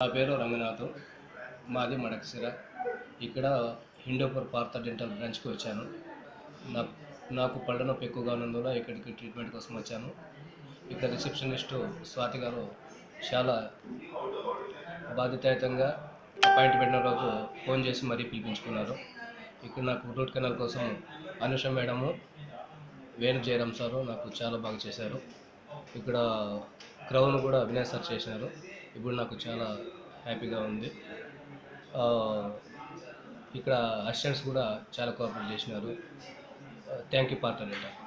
నా పేరు రంగనాథ్ మాది మడకసిర ఇక్కడ హిందూపూర్ పార్థ డెంటల్ బ్రాంచ్కి వచ్చాను నా నాకు పళ్ళ నొప్పి ఎక్కువగా ఉన్నందువల్ల ఇక్కడికి ట్రీట్మెంట్ కోసం వచ్చాను ఇక్కడ రిసెప్షనిస్టు స్వాతి గారు చాలా బాధ్యతాయుతంగా అపాయింట్ పెట్టిన రోజు ఫోన్ చేసి మరీ పిలిపించుకున్నారు ఇక్కడ నాకు రూట్ కెనాల్ కోసం అనుష మేడము వేణు జయరామ్ సారు నాకు చాలా బాగా చేశారు ఇక్కడ క్రౌన్ కూడా అభినయ్ సార్ చేసినారు ఇప్పుడు నాకు చాలా హ్యాపీగా ఉంది ఆ, ఇక్కడ అసిస్టెంట్స్ కూడా చాలా కోఆపరేట్ చేసినారు థ్యాంక్ యూ పార్ట్నర్